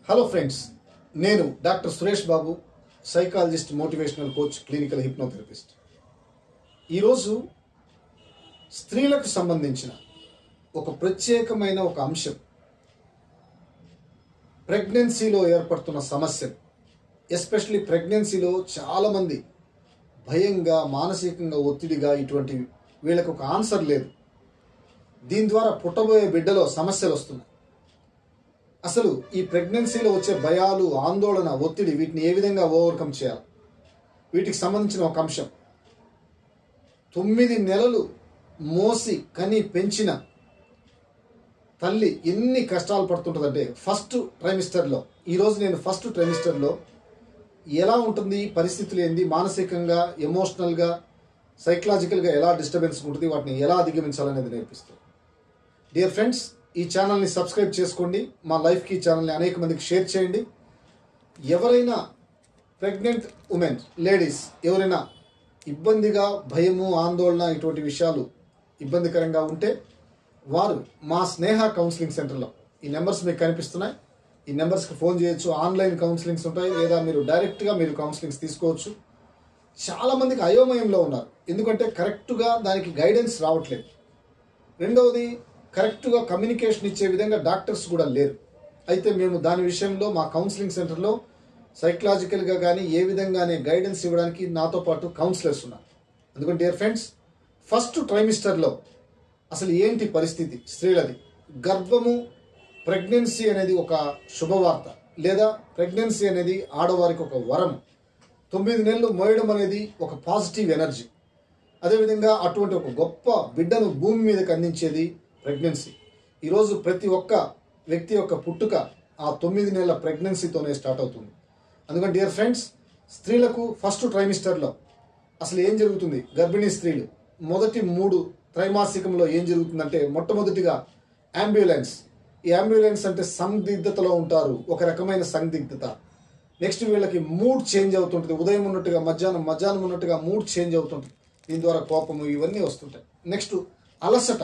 hello friends నేను doctor Suresh Babu psychologist motivational coach clinical hypnotherapist ఈరోజు స్త్రీలకు సంబంధించిన ఒక ప్రత్యేకమైన ఒక అంశం ప్రెగ్నెన్సీలో ఏర్పడుతున్న సమస్యలు ఎస్పెషలీ ప్రెగ్నెన్సీలో చాలామంది భయంగా మానసికంగా ఒత్తిడిగా ఇటువంటి వీళ్ళకు ఒక ఆన్సర్ లేదు దీని ద్వారా పుట్టబోయే బిడ్డలో సమస్యలు వస్తున్నాయి అసలు ఈ ప్రెగ్నెన్సీలో వచ్చే భయాలు ఆందోళన ఒత్తిడి వీటిని ఏ విధంగా ఓవర్కమ్ చేయాలి వీటికి సంబంధించిన ఒక అంశం తొమ్మిది నెలలు మోసి కని పెంచిన తల్లి ఎన్ని కష్టాలు పడుతుంటుందంటే ఫస్ట్ ట్రైమిస్టర్లో ఈరోజు నేను ఫస్ట్ ట్రైమిస్టర్లో ఎలా ఉంటుంది పరిస్థితులు ఏంది మానసికంగా ఎమోషనల్గా సైకలాజికల్గా ఎలా డిస్టర్బెన్స్ ఉంటుంది వాటిని ఎలా అధిగమించాలనేది నేర్పిస్తాను డియర్ ఫ్రెండ్స్ ఈ ఛానల్ని సబ్స్క్రైబ్ చేసుకోండి మా లైఫ్కి ఈ ఛానల్ని అనేక మందికి షేర్ చేయండి ఎవరైనా ప్రెగ్నెంట్ ఉమెన్ లేడీస్ ఎవరైనా ఇబ్బందిగా భయము ఆందోళన ఇటువంటి విషయాలు ఇబ్బందికరంగా ఉంటే వారు మా స్నేహ కౌన్సిలింగ్ సెంటర్లో ఈ నెంబర్స్ మీకు కనిపిస్తున్నాయి ఈ నెంబర్స్కి ఫోన్ చేయొచ్చు ఆన్లైన్ కౌన్సిలింగ్స్ ఉంటాయి లేదా మీరు డైరెక్ట్గా మీరు కౌన్సిలింగ్స్ తీసుకోవచ్చు చాలా మందికి అయోమయంలో ఉన్నారు ఎందుకంటే కరెక్ట్గా దానికి గైడెన్స్ రావట్లేదు రెండవది కరెక్ట్గా కమ్యూనికేషన్ ఇచ్చే విధంగా డాక్టర్స్ కూడా లేరు అయితే మేము దాని విషయంలో మా కౌన్సిలింగ్ సెంటర్లో సైకలాజికల్గా కానీ ఏ విధంగానే గైడెన్స్ ఇవ్వడానికి నాతో పాటు కౌన్సిలర్స్ ఉన్నారు అందుకని డియర్ ఫ్రెండ్స్ ఫస్ట్ ట్రైమిస్టర్లో అసలు ఏంటి పరిస్థితి స్త్రీలది గర్భము ప్రెగ్నెన్సీ అనేది ఒక శుభవార్త లేదా ప్రెగ్నెన్సీ అనేది ఆడవారికి ఒక వరం తొమ్మిది నెలలు మోయడం అనేది ఒక పాజిటివ్ ఎనర్జీ అదేవిధంగా అటువంటి ఒక గొప్ప బిడ్డను భూమి మీదకి అందించేది ప్రెగ్నెన్సీ ఈరోజు ప్రతి ఒక్క వ్యక్తి యొక్క పుట్టుక ఆ తొమ్మిది నెలల ప్రెగ్నెన్సీతోనే స్టార్ట్ అవుతుంది అందుకని డియర్ ఫ్రెండ్స్ స్త్రీలకు ఫస్ట్ ట్రైమిస్టర్లో అసలు ఏం జరుగుతుంది గర్భిణీ స్త్రీలు మొదటి మూడు త్రైమాసికంలో ఏం జరుగుతుందంటే మొట్టమొదటిగా అంబులెన్స్ ఈ అంబులెన్స్ అంటే సందిగ్ధతలో ఉంటారు ఒక రకమైన సందిగ్ధత నెక్స్ట్ వీళ్ళకి మూడ్ చేంజ్ అవుతుంటుంది ఉదయం ఉన్నట్టుగా మధ్యాహ్నం మధ్యాహ్నం ఉన్నట్టుగా మూడ్ చేంజ్ అవుతుంటుంది దీని ద్వారా కోపము ఇవన్నీ వస్తుంటాయి నెక్స్ట్ అలసట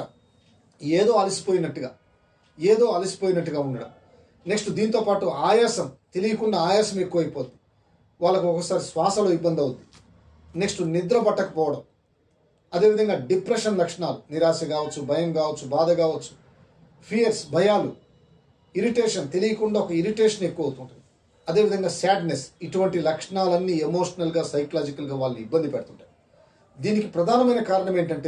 ఏదో అలసిపోయినట్టుగా ఏదో అలసిపోయినట్టుగా ఉండడం నెక్స్ట్ దీంతో పాటు ఆయాసం తెలియకుండా ఆయాసం ఎక్కువైపోతుంది వాళ్ళకు ఒకసారి శ్వాసలో ఇబ్బంది అవుతుంది నెక్స్ట్ నిద్ర పట్టకపోవడం అదేవిధంగా డిప్రెషన్ లక్షణాలు నిరాశ కావచ్చు భయం కావచ్చు బాధ కావచ్చు ఫియర్స్ భయాలు ఇరిటేషన్ తెలియకుండా ఒక ఇరిటేషన్ ఎక్కువ అవుతుంటుంది అదేవిధంగా సాడ్నెస్ ఇటువంటి లక్షణాలన్నీ ఎమోషనల్గా సైకలాజికల్గా వాళ్ళని ఇబ్బంది పెడుతుంటాయి దీనికి ప్రధానమైన కారణం ఏంటంటే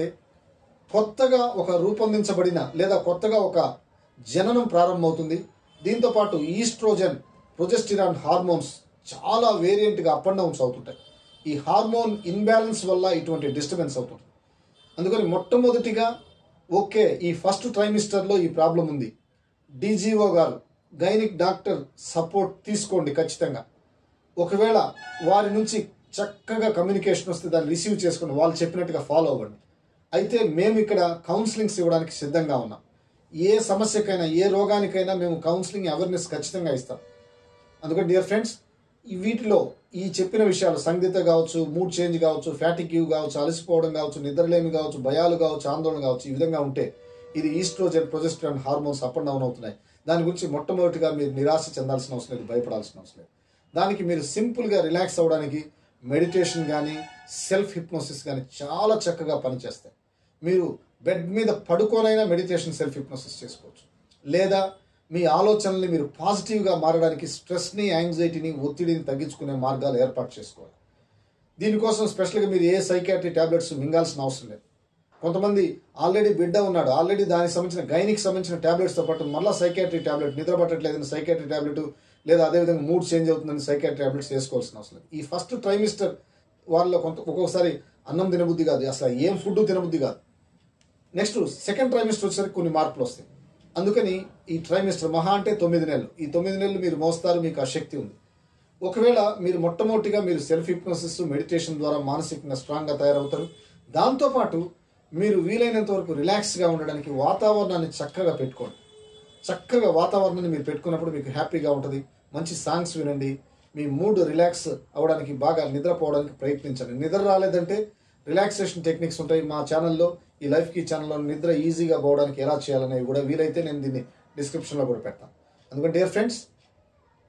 కొత్తగా ఒక రూపొందించబడిన లేదా కొత్తగా ఒక జననం ప్రారంభమవుతుంది దీంతో పాటు ఈస్ట్రోజన్ ప్రొజెస్టిరాన్ హార్మోన్స్ చాలా వేరియంట్గా అప్ అండ్ డౌన్స్ అవుతుంటాయి ఈ హార్మోన్ ఇన్బ్యాలెన్స్ వల్ల ఇటువంటి డిస్టర్బెన్స్ అవుతుంది అందుకని మొట్టమొదటిగా ఓకే ఈ ఫస్ట్ ట్రైమిస్టర్లో ఈ ప్రాబ్లం ఉంది డీజీఓ గారు గైనిక్ డాక్టర్ సపోర్ట్ తీసుకోండి ఖచ్చితంగా ఒకవేళ వారి నుంచి చక్కగా కమ్యూనికేషన్ వస్తే దాన్ని రిసీవ్ చేసుకోండి వాళ్ళు చెప్పినట్టుగా ఫాలో అవ్వండి అయితే మేము ఇక్కడ కౌన్సిలింగ్స్ ఇవ్వడానికి సిద్ధంగా ఉన్నాం ఏ సమస్యకైనా ఏ రోగానికైనా మేము కౌన్సిలింగ్ అవేర్నెస్ ఖచ్చితంగా ఇస్తాం అందుకని డియర్ ఫ్రెండ్స్ ఈ వీటిలో ఈ చెప్పిన విషయాలు సంగీత కావచ్చు మూడ్ చేంజ్ కావచ్చు ఫ్యాటిక్యూ కావచ్చు అలసిపోవడం కావచ్చు నిద్రలేమి కావచ్చు భయాలు కావచ్చు ఆందోళన కావచ్చు ఈ విధంగా ఉంటే ఇది oestrogen progesterone hormones up and down అవుతున్నాయి దాని గురించి మొట్టమొదటిగా మీరు నిరాశ చెందాల్సిన అవసరం లేదు భయపడాల్సిన అవసరం లేదు దానికి మీరు సింపుల్గా రిలాక్స్ అవ్వడానికి మెడిటేషన్ కానీ సెల్ఫ్ హిప్నోసిస్ కానీ చాలా చక్కగా పనిచేస్తాయి మీరు బెడ్ మీద పడుకోనైనా మెడిటేషన్ సెల్ఫ్ హిప్నోసిస్ చేసుకోవచ్చు లేదా మీ ఆలోచనల్ని మీరు పాజిటివ్గా మారడానికి స్ట్రెస్ని యాంగ్జైటీని ఒత్తిడిని తగ్గించుకునే మార్గాలు ఏర్పాటు చేసుకోవాలి దీనికోసం స్పెషల్గా మీరు ఏ సైకాట్రీ ట్యాబ్లెట్స్ మింగాల్సిన అవసరం లేదు కొంతమంది ఆల్రెడీ బిడ్డ ఉన్నాడు ఆల్రెడీ దానికి సంబంధించిన గైనికి సంబంధించిన ట్యాబ్లెట్స్తో పాటు మళ్ళీ సైకాట్రీ ట్యాబ్లెట్ నిద్ర పట్టట్లేదని సైకాట్రీ ట్యాబ్లెట్ లేదా అదేవిధంగా మూడ్ చేంజ్ అవుతుందని సైకాట్రీ ట్యాబ్లెట్స్ వేసుకోవాల్సిన అవసరం లేదు ఈ ఫస్ట్ ట్రైమిస్టర్ వాళ్ళలో కొంత ఒక్కొక్కసారి అన్నం తినబుద్ధి కాదు అసలు ఏం ఫుడ్ తినబుద్ధి కాదు నెక్స్ట్ సెకండ్ ట్రైమిస్టర్ వచ్చేసరికి కొన్ని మార్పులు వస్తాయి అందుకని ఈ ట్రైమిస్టర్ మహా అంటే తొమ్మిది నెలలు ఈ తొమ్మిది నెలలు మీరు మోస్తారు మీకు ఆ శక్తి ఉంది ఒకవేళ మీరు మొట్టమొదటిగా మీరు సెల్ఫ్ హిప్నోసిస్ మెడిటేషన్ ద్వారా మానసికంగా స్ట్రాంగ్గా తయారవుతారు దాంతోపాటు మీరు వీలైనంత వరకు రిలాక్స్గా ఉండడానికి వాతావరణాన్ని చక్కగా పెట్టుకోండి చక్కగా వాతావరణాన్ని మీరు పెట్టుకున్నప్పుడు మీకు హ్యాపీగా ఉంటుంది మంచి సాంగ్స్ వినండి మీ మూడ్ రిలాక్స్ అవ్వడానికి బాగా నిద్రపోవడానికి ప్రయత్నించండి నిద్ర రాలేదంటే రిలాక్సేషన్ టెక్నిక్స్ ఉంటాయి మా ఛానల్లో ఈ లైఫ్ కి ఛానల్లో నిద్ర ఈజీగా పోవడానికి ఎలా చేయాలనేవి కూడా వీలైతే నేను దీన్ని డిస్క్రిప్షన్లో కూడా పెడతాను అందుకని డియర్ ఫ్రెండ్స్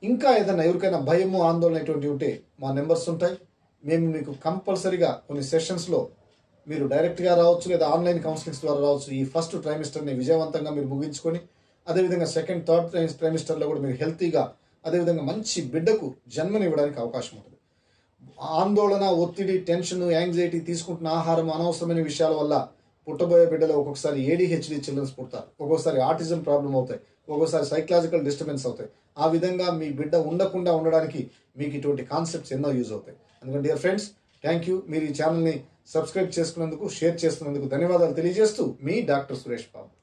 ఇంకా ఏదైనా ఎవరికైనా భయము ఆందోళన ఇటువంటి ఉంటే మా నెంబర్స్ ఉంటాయి మేము మీకు కంపల్సరీగా కొన్ని సెషన్స్లో మీరు డైరెక్ట్గా రావచ్చు లేదా ఆన్లైన్ కౌన్సిలింగ్స్ ద్వారా రావచ్చు ఈ ఫస్ట్ ట్రైమిస్టర్ని విజయవంతంగా మీరు ముగించుకొని అదేవిధంగా సెకండ్ థర్డ్ ట్రైమిస్టర్లో కూడా మీరు హెల్తీగా అదేవిధంగా మంచి బిడ్డకు జన్మనివ్వడానికి అవకాశం ఉంటుంది ఆందోళన ఒత్తిడి టెన్షన్ యాంగ్జైటీ తీసుకుంటున్న ఆహారం అనవసరమైన విషయాల వల్ల పుట్టబోయే బిడ్డలు ఒక్కొక్కసారి ఏడిహెచ్డి చిల్డ్రన్స్ పుడతారు ఒక్కొక్కసారి ఆటిజం ప్రాబ్లం అవుతాయి ఒక్కొక్కసారి సైకలాజికల్ డిస్టర్బెన్స్ అవుతాయి ఆ విధంగా మీ బిడ్డ ఉండకుండా ఉండడానికి మీకు ఇటువంటి కాన్సెప్ట్స్ ఎన్నో యూజ్ అవుతాయి అందుకని డియర్ ఫ్రెండ్స్ థ్యాంక్ యూ మీరు ఈ ఛానల్ని సబ్స్క్రైబ్ చేసుకున్నందుకు షేర్ చేస్తున్నందుకు ధన్యవాదాలు తెలియజేస్తూ మీ డాక్టర్ సురేష్ బాబు